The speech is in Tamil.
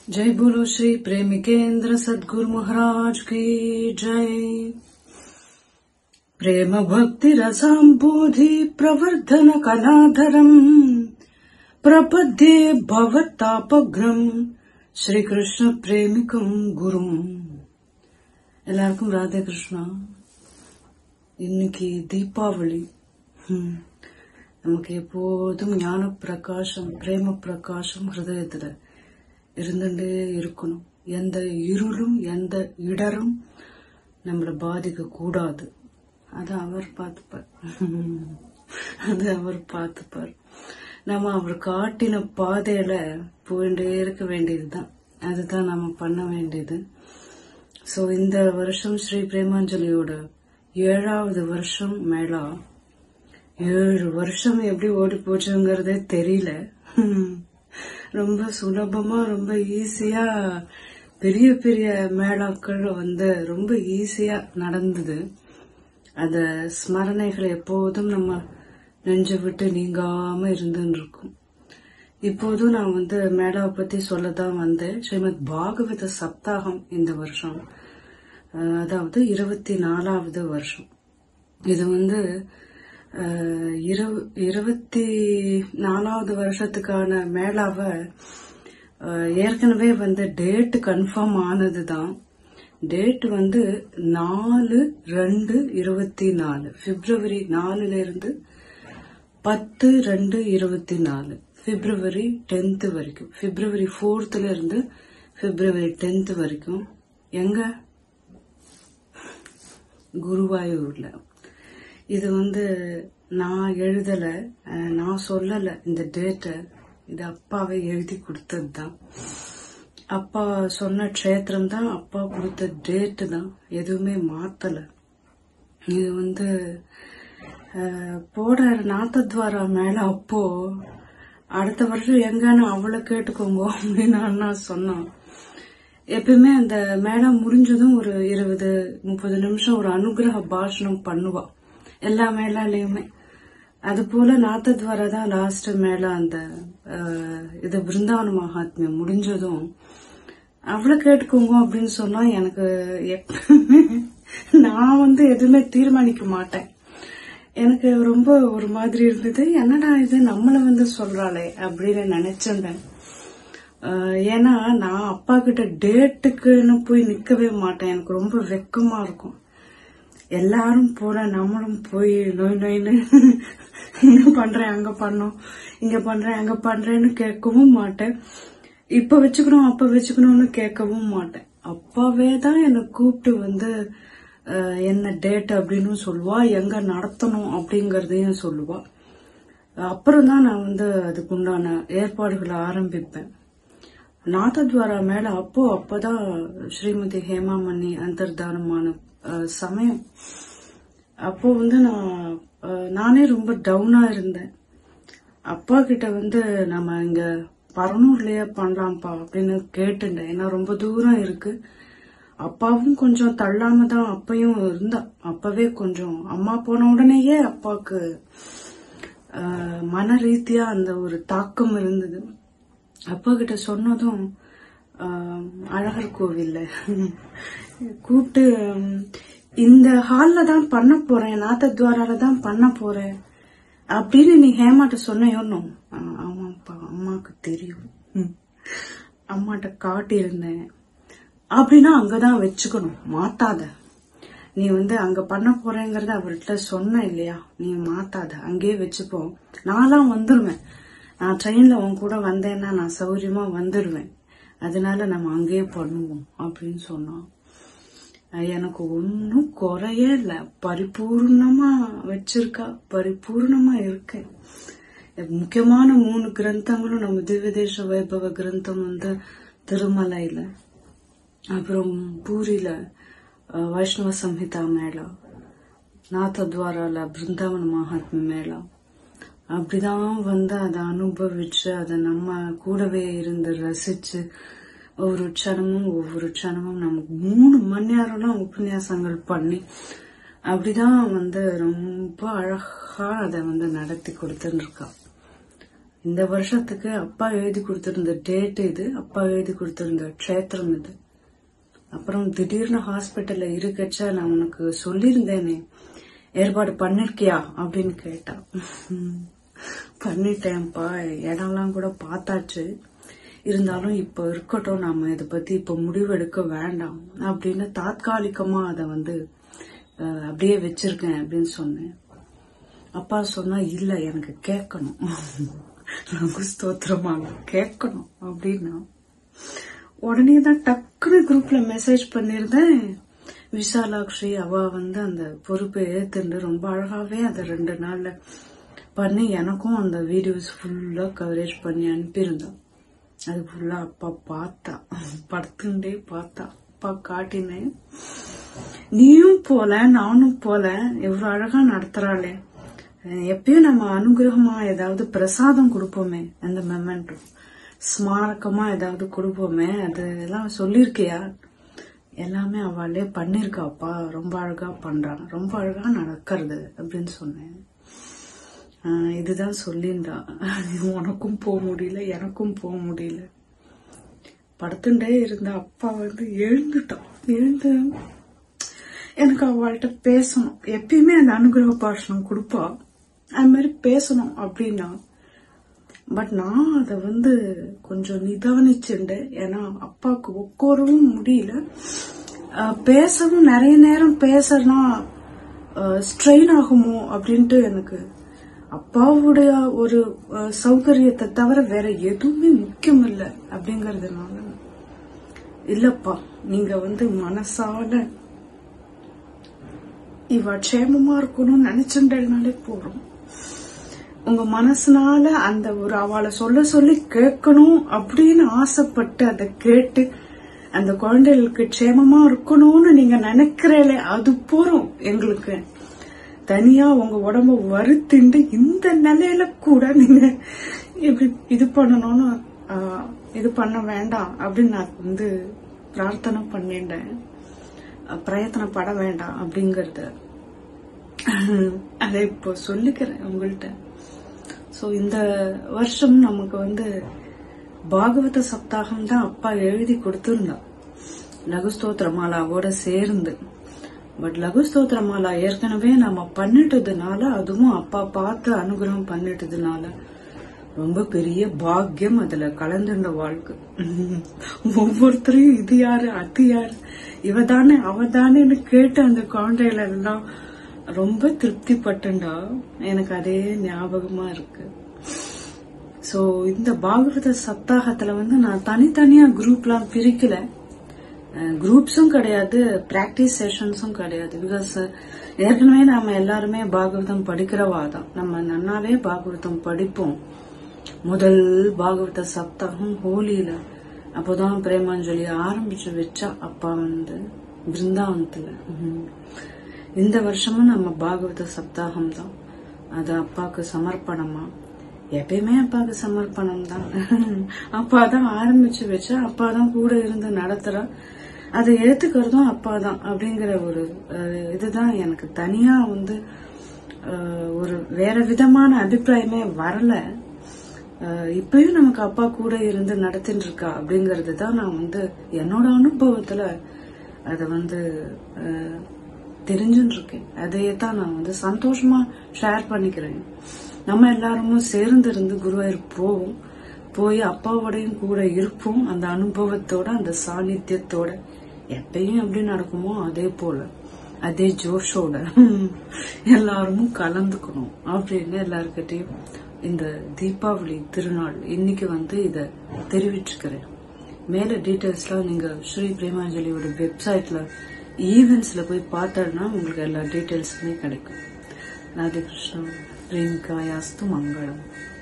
जय बोलो श्री प्रेमिकेंद्र सद्गुरु महाराज की जय प्रेम भक्ति रसाम्बोधि प्रवर्धन कलाधरम् प्रपद्ये भवतापग्रम ஸ்ரீ கிருஷ்ண பிரேமிக்கும் குரும் எல்லாருக்கும் ராதே கிருஷ்ணா இன்னைக்கு தீபாவளி ஹம். நமக்கு எப்போதும் ஞான பிரகாசம் பிரேம பிரகாசம் ஹிருதயத்துல இருந்துட்டே இருக்கணும் எந்த இருளும் எந்த இடரும் நம்மளை பாதிக்க கூடாது அது அவர் பார்த்துப்பார் அது அவர் பார்த்துப்பார் நம்ம அவர் காட்டின பாதையில போயிட்டே இருக்க வேண்டியதுதான் அதுதான் நம்ம பண்ண வேண்டியது சோ இந்த வருஷம் ஸ்ரீ பிரேமாஞ்சலியோட ஏழாவது வருஷம் மேலா ஏழு வருஷம் எப்படி ஓடி போச்சுங்கிறதே தெரியல ரொம்ப சுலபமா ரொம்ப ஈஸியா பெரிய பெரிய மேளாக்கள் வந்து ரொம்ப ஈஸியா நடந்தது அத ஸ்மரணைகளை எப்போதும் நம்ம நெஞ்சு விட்டு நீங்காம இருந்துன்னு இருக்கும் இப்போதும் நான் வந்து மேளாவை பத்தி சொல்லதான் வந்தேன் ஸ்ரீமத் பாகவத சப்தாகம் இந்த வருஷம் அஹ், அதாவது இருபத்தி நாலாவது வருஷம் இது வந்து அஹ், இரு- இருபத்தி நாலாவது வருஷத்துக்கான மேளாவை அஹ், ஏற்கனவே வந்து டேட் கன்ஃபார்ம் ஆனதுதான் டேட் வந்து நாலு ரெண்டு இருபத்தி நாலு பிப்ரவரி நாலுல இருந்து பத்து ரெண்டு இருபத்தி நாலு பிப்ரவரி டென்த் வரைக்கும் பிப்ரவரி ஃபோர்த்ல இருந்து பிப்ரவரி டென்த் வரைக்கும் எங்க குருவாயூர்ல இது வந்து நான் எழுதல அஹ், நான் சொல்லல இந்த டேட்டை இது அப்பாவே எழுதி கொடுத்தது தான் அப்பா சொன்ன க்ஷேத்திரம் தான் அப்பா கொடுத்த டேட்டு தான் எதுவுமே மாத்தல இது வந்து அஹ், போட நாத்தத்வாரா மேல அப்போ அடுத்த வருஷம் எங்கன்னு அவளை கேட்டுக்கோங்க அப்படின்னு அண்ணா சொன்னான் எப்பயுமே அந்த மேடம் முடிஞ்சதும் ஒரு இருபது முப்பது நிமிஷம் ஒரு அனுகிரக பாஷணம் பண்ணுவா எல்லா மேலாலையுமே அது போல நாத்தத்வாரா தான் லாஸ்ட் மேல அந்த அஹ், இது பிருந்தாவன மகாத்மியம் முடிஞ்சதும் அவளை கேட்டுக்கோங்க அப்படின்னு சொன்னா எனக்கு எப்பவுமே நான் வந்து எதுவுமே தீர்மானிக்க மாட்டேன் எனக்கு ரொம்ப ஒரு மாதிரி இருந்தது என்னடா இது நம்மள வந்து சொல்றாளே அப்படின்னு நினைச்சிருந்தேன் ஆஹ் ஏன்னா நான் அப்பா கிட்ட டேட்டுக்குன்னு போய் நிக்கவே மாட்டேன் எனக்கு ரொம்ப வெக்கமா இருக்கும் எல்லாரும் போல நம்மளும் போய் நோய் நோயின்னு இங்க பண்றேன் அங்க பண்ணோம் இங்க பண்றேன் அங்க பண்றேன்னு கேட்கவும் மாட்டேன் இப்ப வச்சுக்கணும் அப்ப வச்சுக்கணும்னு கேட்கவும் மாட்டேன் அப்பாவே தான் என்னை கூப்பிட்டு வந்து அஹ், என்ன டேட் அப்படின்னு சொல்லுவா எங்க நடத்தணும் அப்படிங்கறதையும் சொல்லுவா அப்புறம் தான் நான் வந்து அதுக்குண்டான ஏற்பாடுகளை ஆரம்பிப்பேன் நாதத்வாரா மேல அப்போ அப்பதான் ஸ்ரீமதி ஹேமாமணி அந்தர்தானமான அஹ், சமயம் அப்போ வந்து நான் அஹ், நானே ரொம்ப டவுனா இருந்தேன் அப்பா கிட்ட வந்து நம்ம இங்க பரனூர்லயே பண்ணலாம்ப்பா அப்படின்னு கேட்டுட்டேன் ஏன்னா ரொம்ப தூரம் இருக்கு அப்பாவும் கொஞ்சம் தள்ளாம தான் அப்பையும் இருந்தா அப்பவே கொஞ்சம் அம்மா போன உடனேயே அப்பாவுக்கு ஆஹ், மன ரீதியா அந்த ஒரு தாக்கம் இருந்தது அப்பா கிட்ட சொன்னதும் ஆஹ், அழகர் கோவில்ல கூப்பிட்டு உம், இந்த ஹால்ல தான் பண்ண போறேன் நாத்தத்வாரால தான் பண்ண போறேன் அப்படின்னு நீ ஹேமாட்ட சொன்ன ஒன்னும் ஆமாப்பா அம்மாக்கு தெரியும் ம். அம்மாட்ட காட்டியிருந்தேன் அப்படின்னா அங்கதான் வச்சுக்கணும் மாத்தாத நீ வந்து அங்க பண்ண போறேங்கறத அவர்கிட்ட சொன்ன இல்லையா நீ மாத்தாத அங்கேயே வச்சுப்போம் நான்லாம் வந்துருவேன் நான் ட்ரெயின்ல உன் கூட வந்தேன்னா நான் சௌரியமா வந்துடுவேன் அதனால நம்ம அங்கேயே பண்ணுவோம் அப்படின்னு சொன்னான் அஹ் எனக்கு ஒன்னும் குறையே இல்ல பரிபூர்ணமா வச்சிருக்கா பரிபூர்ணமா இருக்கேன் முக்கியமான மூணு கிரந்தங்களும் நம்ம திவ்யதேச வைபவ கிரந்தம் வந்து திருமலையில அப்புறம் பூரியில அஹ், வைஷ்ணவ சம்ஹிதா மேளா நாத்தத்வாரால பிருந்தாவன மகாத்ம மேளா அப்படிதான் வந்து அதை அனுபவிச்சு அதை நம்ம கூடவே இருந்து ரசிச்சு ஒவ்வொரு க்ஷணமும் ஒவ்வொரு க்ஷணமும் நமக்கு மூணு மணி நேரம்லாம் உபன்யாசங்கள் பண்ணி அப்படிதான் வந்து ரொம்ப அழகா அதை வந்து நடத்தி கொடுத்துன்னு இருக்கா இந்த வருஷத்துக்கு அப்பா எழுதி கொடுத்திருந்த டேட் இது அப்பா எழுதி கொடுத்திருந்த க்ஷேத்திரம் இது அப்புறம் திடீர்னு ஹாஸ்பிட்டல்ல இருக்கச்ச நான் உனக்கு சொல்லியிருந்தேனே ஏற்பாடு பண்ணிருக்கியா அப்படின்னு கேட்டான் பண்ணிட்டேன்ப்பா இடம்லாம் கூட பார்த்தாச்சு இருந்தாலும் இப்ப இருக்கட்டும் நாம இதை பத்தி இப்ப முடிவெடுக்க வேண்டாம் அப்படின்னு தாத்காலிகமா அதை வந்து அஹ், அப்படியே வச்சிருக்கேன் அப்படின்னு சொன்னேன் அப்பா சொன்னா இல்ல எனக்கு கேட்கணும் ரகு ஸ்தோத்திரமாக கேட்கணும் அப்படின்னா உடனே தான் டக்குனு குரூப்ல மெசேஜ் பண்ணிருந்தேன் விஷாலாட்சி அவ வந்து அந்த பொறுப்பை ஏத்துண்டு ரொம்ப அழகாவே அதை ரெண்டு நாள்ல பண்ணி எனக்கும் அந்த வீடியோஸ் ஃபுல்லா கவரேஜ் பண்ணி அனுப்பியிருந்தான் அது ஃபுல்லா அப்பா பார்த்தா படுத்துட்டே பார்த்தா அப்பா காட்டினேன் நீயும் போல நானும் போல எவ்வளவு அழகா நடத்துறாளே அஹ் எப்பயும் நம்ம அனுகிரகமா ஏதாவது பிரசாதம் கொடுப்போமே அந்த மெமெண்டோ ஸ்மாரகமா ஏதாவது கொடுப்போமே அது எல்லாம் சொல்லிருக்கியா எல்லாமே அவளே பண்ணிருக்காப்பா ரொம்ப அழகா பண்றான் ரொம்ப அழகா நடக்கிறது அப்படின்னு சொன்னேன் ஆஹ் இதுதான் சொல்லிண்டா உனக்கும் போக முடியல எனக்கும் போக முடியல படுத்துட்டே இருந்த அப்பா வந்து எழுந்துட்டான் எழுந்து எனக்கு அவள்கிட்ட பேசணும் எப்பயுமே அந்த அனுகிரக பாஷணம் கொடுப்பா அது மாதிரி பேசணும் அப்படின்னா பட் நான் அதை வந்து கொஞ்சம் நிதானிச்சுண்டேன் ஏன்னா அப்பாவுக்கு உட்காரவும் முடியல அஹ் பேசவும் நிறைய நேரம் பேசனா ஸ்ட்ரெயின் ஆகுமோ அப்படின்ட்டு எனக்கு அப்பாவுடைய ஒரு அஹ், சௌகரியத்தை தவிர வேற எதுவுமே முக்கியம் இல்லை அப்படிங்கறதுனால இல்லப்பா நீங்க வந்து மனசால இவ க்ஷேமமா இருக்கணும்னு நினைச்சுட்டேனாலே போறோம் உங்க மனசுனால அந்த ஒரு அவளை சொல்ல சொல்லி கேட்கணும் அப்படின்னு ஆசைப்பட்டு அதை கேட்டு அந்த குழந்தைகளுக்கு க்ஷேமமா இருக்கணும்னு நீங்க நினைக்கிறீங்களே அது போறோம் எங்களுக்கு தனியா உங்க உடம்ப வருத்திண்டு இந்த நிலையில கூட நீங்க இப்படி இது பண்ணணும்னு ஆஹ், இது பண்ண வேண்டாம் அப்படின்னு நான் வந்து பிரார்த்தனை பண்ணிட்டேன் அஹ், பிரயத்தனப்பட வேண்டாம் அப்படிங்கறத அதை இப்போ சொல்லிக்கிறேன் உங்கள்கிட்ட சோ இந்த வருஷம் நமக்கு வந்து பாகவத சப்தாகம் தான் அப்பா எழுதி கொடுத்திருந்தான் லகுஸ்தோத்திர மாலாவோட சேர்ந்து பட் லகுஸ்தோத்திர மாலா ஏற்கனவே நம்ம பண்ணிட்டதுனால அதுவும் அப்பா பார்த்து அனுகிரகம் பண்ணிட்டதுனால ரொம்ப பெரிய பாக்கியம் அதுல கலந்துண்ட வாழ்க்கை ஒவ்வொருத்தரையும் இது யாரு அது யாரு இவதானே அவதானேன்னு கேட்டு அந்த குழந்தைகள் எல்லாம் ரொம்ப திருப்தி பட்டுண்டா எனக்கு அதே ஞாபகமா இருக்கு சோ இந்த பாகவத சப்தாகத்துல வந்து நான் தனித்தனியா குரூப்லாம் பிரிக்கல குரூப்ஸும் கிடையாது பிராக்டிஸ் செஷன்ஸும் கிடையாது பிகாஸ் ஏற்கனவே நாம எல்லாருமே பாகவதம் படிக்கிறவா தான் நம்ம நன்னாவே பாகவதம் படிப்போம் முதல் பாகவத சப்தாகம் ஹோலியில அப்போதான் பிரேமாஞ்சலி ஆரம்பிச்சு வச்சா அப்பா வந்து பிருந்தாவனத்துல ம்ஹும். இந்த வருஷமும் நம்ம பாகவத சப்தாகம் தான் அது அப்பாவுக்கு சமர்ப்பணமா எப்பயுமே அப்பாவுக்கு சமர்ப்பணம் தான் அப்பா தான் ஆரம்பிச்சு வச்சா அப்பா தான் கூட இருந்து நடத்துறா அதை ஏத்துக்கிறதும் அப்பா தான் அப்படிங்கிற ஒரு அஹ், இதுதான் எனக்கு தனியா வந்து அஹ், ஒரு வேற விதமான அபிப்பிராயமே வரல அஹ், இப்பயும் நமக்கு அப்பா கூட இருந்து நடத்திட்டு இருக்கா அப்படிங்கறது தான் நான் வந்து என்னோட அனுபவத்துல அதை வந்து அஹ், தெரிஞ்சுட்டு இருக்கேன் அதையே தான் நான் வந்து சந்தோஷமா ஷேர் பண்ணிக்கிறேன் நம்ம எல்லாருமே சேர்ந்து இருந்து குருவாயூர் போவோம் போய் அப்பாவோடையும் கூட இருப்போம் அந்த அனுபவத்தோட அந்த சாநித்தியத்தோட எப்பயும் எப்படி நடக்குமோ அதே போல அதே ஜோஷோட எல்லாரும் கலந்துக்கணும் அப்படின்னு எல்லாருக்கிட்டையும் இந்த தீபாவளி திருநாள் இன்னைக்கு வந்து இத தெரிவிச்சுக்கிறேன் மேல டீடைல்ஸ்லாம் நீங்க ஸ்ரீ பிரேமாஞ்சலியோட வெப்சைட்ல ஈவெண்ட்ஸ்ல போய் பார்த்தோன்னா உங்களுக்கு எல்லா டீடைல்ஸுமே கிடைக்கும் ராதே கிருஷ்ணா பிரேமிகாயாஸ்து மங்களம்